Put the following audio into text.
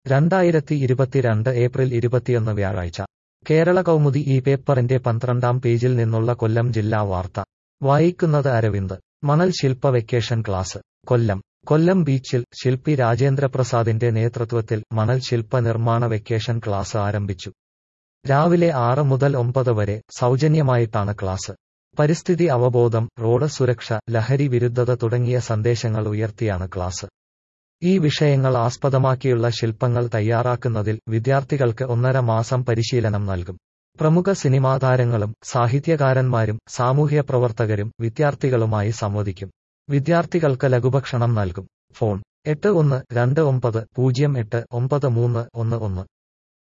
രണ്ടായിരത്തി ഇരുപത്തിരണ്ട് ഏപ്രിൽ ഇരുപത്തിയൊന്ന് വ്യാഴാഴ്ച കേരള കൗമുദി ഈ പേപ്പറിന്റെ പന്ത്രണ്ടാം പേജിൽ നിന്നുള്ള കൊല്ലം ജില്ലാ വാർത്ത വായിക്കുന്നത് അരവിന്ദ് മണൽ ശില്പ വെക്കേഷൻ ക്ലാസ് കൊല്ലം കൊല്ലം ബീച്ചിൽ ശില്പി രാജേന്ദ്രപ്രസാദിന്റെ നേതൃത്വത്തിൽ മണൽ ശില്പ നിർമ്മാണ വെക്കേഷൻ ക്ലാസ് ആരംഭിച്ചു രാവിലെ ആറ് മുതൽ ഒമ്പത് വരെ സൗജന്യമായിട്ടാണ് ക്ലാസ് പരിസ്ഥിതി അവബോധം റോഡ് സുരക്ഷ ലഹരി വിരുദ്ധത തുടങ്ങിയ സന്ദേശങ്ങൾ ഉയർത്തിയാണ് ക്ലാസ് ഈ വിഷയങ്ങൾ ആസ്പദമാക്കിയുള്ള ശില്പങ്ങൾ തയ്യാറാക്കുന്നതിൽ വിദ്യാർത്ഥികൾക്ക് ഒന്നര മാസം പരിശീലനം നൽകും പ്രമുഖ സിനിമാ താരങ്ങളും സാഹിത്യകാരന്മാരും സാമൂഹ്യ പ്രവർത്തകരും വിദ്യാർത്ഥികളുമായി സംവദിക്കും വിദ്യാർത്ഥികൾക്ക് ലഘുഭക്ഷണം നൽകും ഫോൺ എട്ട് ഒന്ന് രണ്ട് ഒമ്പത് പൂജ്യം എട്ട് ഒമ്പത് മൂന്ന് ഒന്ന് ഒന്ന്